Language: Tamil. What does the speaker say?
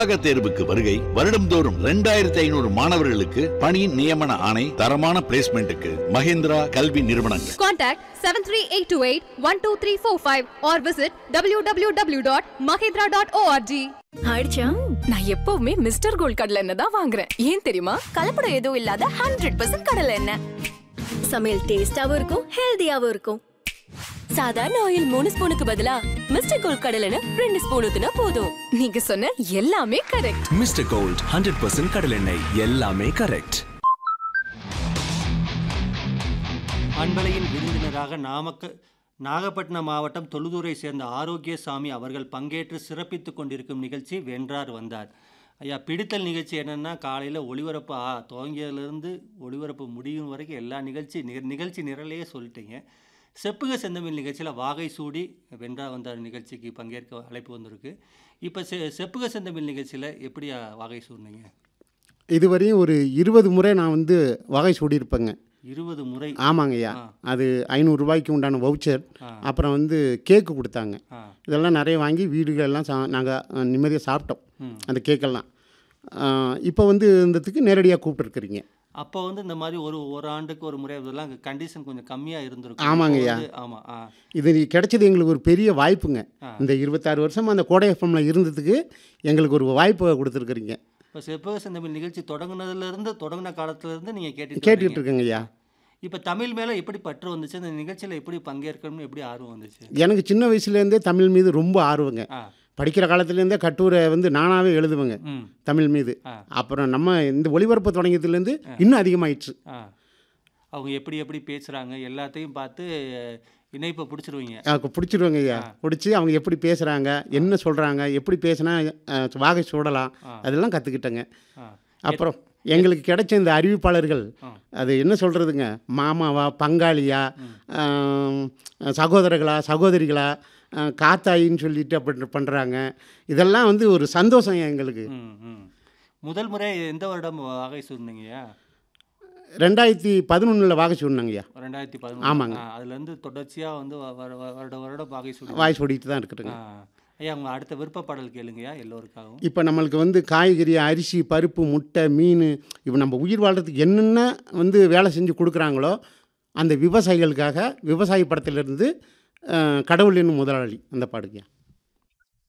தமிழக தேர்வுக்கு வருகை வருடம்தோறும் இரண்டாயிரத்தி ஐநூறு மாணவர்களுக்கு பணி நியமன ஆணை தரமான பிளேஸ்மெண்ட்டுக்கு மகேந்திரா கல்வி நிறுவனங்கள் Contact 73828-12345 or visit www.mahindra.org. ஆயிடுச்சா நான் எப்பவுமே மிஸ்டர் கோல்ட் கடலை எண்ணெய் தான் வாங்குறேன் ஏன் தெரியுமா கலப்படம் எதுவும் இல்லாத ஹண்ட்ரட் பர்சன்ட் கடலை எண்ணெய் சமையல் டேஸ்டாவும் இருக்கும் ஹெல்தியாவும் இருக்கும் சாதாரண ஆயில் மூணு ஸ்பூனுக்கு பதிலா மிஸ்டர் கோல்ட் கடலை எண்ணெய் ரெண்டு ஸ்பூன் ஊத்துனா போதும் நீங்க சொன்ன எல்லாமே correct Mister Gold hundred percent கடலெண்ணெய் எல்லாமே கரெக்ட் அன்பலையின் விருந்தினராக நாமக்க நாகப்பட்டினம் மாவட்டம் தொழுதூரை சேர்ந்த ஆரோக்கியசாமி அவர்கள் பங்கேற்று சிறப்பித்துக் கொண்டிருக்கும் நிகழ்ச்சி வென்றார் வந்தார் ஐயா பிடித்தல் நிகழ்ச்சி என்னென்னா காலையில் ஒளிபரப்பு ஆ துவங்கியதுலேருந்து ஒளிபரப்பு முடியும் வரைக்கும் எல்லா நிகழ்ச்சி நிக- நிகழ்ச்சி நிரலையே சொல்லிட்டீங்க செப்புக செந்தமிழ் நிகழ்ச்சியில் வாகை சூடி வென்றார் வந்தார் நிகழ்ச்சிக்கு பங்கேற்க அழைப்பு வந்திருக்கு இப்போ செ செப்புக செந்தமிழ் நிகழ்ச்சியில் எப்படி ஆ, வாகை சூடினீங்க இதுவரையும் ஒரு இருபது முறை நான் வந்து வகை சூடியிருப்பேங்க இருபது முறை ஆமாங்கய்யா ஆ. அது ஐநூறுரூபாய்க்கு உண்டான வவுச்சர் ஆ. அப்புறம் வந்து கேக்கு கொடுத்தாங்க ஆ இதெல்லாம் நிறைய வாங்கி வீடுகளெல்லாம் சா நாங்கள் நிம்மதியாக சாப்பிட்டோம் ம். அந்த கேக்கெல்லாம் இப்போ வந்து இந்தத்துக்கு நேரடியாக கூப்பிட்டுருக்குறீங்க அப்போ வந்து இந்த மாதிரி ஒரு ஒரு ஆண்டுக்கு ஒரு முறை இதெல்லாம் கண்டிஷன் கொஞ்சம் கம்மியாக இருந்திருக்கும் ஆமாங்கய்யா. இப்போ வந்து- ஆமா ஆ இது கிடைச்சது எங்களுக்கு ஒரு பெரிய வாய்ப்புங்க ஆ. இந்த இருபத்தாறு வருஷம் அந்த கோடை எஃப்எம்ல இருந்ததுக்கு எங்களுக்கு ஒரு வாய்ப்பு கொடுத்துருக்குறீங்க இப்போ செப்பக செந்தமிழ் நிகழ்ச்சி தொடங்குனதுல இருந்து தொடங்கின காலத்துல இருந்து நீங்க கேட்டுட்டு கேட்டுட்டு வரீங்க. இருக்கேங்க ஐயா இப்போ தமிழ் மேல எப்படி பற்று வந்துச்சு அந்த நிகழ்ச்சியில எப்படி பங்கேற்கணும்னு எப்படி ஆர்வம் வந்துச்சு எனக்கு சின்ன வயசுலேருந்தே தமிழ் மீது ரொம்ப ஆர்வங்க ஆ படிக்கிற காலத்துலேருந்தே கட்டுரை வந்து நானாகவே எழுதுவேங்க ம் தமிழ் மீது ஆ. அப்புறம் நம்ம இந்த ஒளிபரப்பு தொடங்கியதுலேருந்து இன்னும் அதிகமாயிடுச்சு ஆ அவங்க எப்படி எப்படி பேசுறாங்க எல்லாத்தையும் பார்த்து இணைப்பை பிடிச்சிருவீங்க எனக்கு பிடிச்சிருவாங்க ஐயா பிடிச்சி அவங்க எப்படி பேசுகிறாங்க என்ன சொல்கிறாங்க எப்படி பேசினா அஹ், வாகை சூடலாம் ஆ. அதெல்லாம் கற்றுக்கிட்டேங்க ஆ அப்புறம் எங்களுக்கு கிடைச்ச இந்த அறிவிப்பாளர்கள் ஆ. அது என்ன சொல்கிறதுங்க மாமாவா பங்காளியா ஆம், சகோதரர்களா சகோதரிகளா அஹ், காத்தாயின்னு சொல்லிட்டு அப்படி பண்ணுறாங்க இதெல்லாம் வந்து ஒரு சந்தோஷம் எங்களுக்கு ம் ம் முதல் முறை எந்த வருடம் வகை சொன்னீங்கய்யா ரெண்டாயிரத்தி பதினொன்றில் வாகை சூடினாங்கய்யா ரெண்டாயிரத்தி ஆமாங்க. பதினொன்று அதுலேருந்து தொடர்ச்சியாக வந்து வ- வ- வ- வருட வருடம் வகை சொல்லி வாய் சூடிட்டு தான் இருக்குதுங்க ஆ. ஐயா உங்க அடுத்த விருப்ப பாடல் கேளுங்கய்யா எல்லோருக்காகவும் இப்போ நம்மளுக்கு வந்து காய்கறி அரிசி பருப்பு முட்டை மீன் இப்போ நம்ம உயிர் வாழ்கிறதுக்கு என்னென்ன வந்து வேலை செஞ்சு கொடுக்குறாங்களோ அந்த விவசாயிகளுக்காக விவசாய படத்திலிருந்து அஹ், கடவுள் என்னும் முதலாளி அந்த பாடுங்க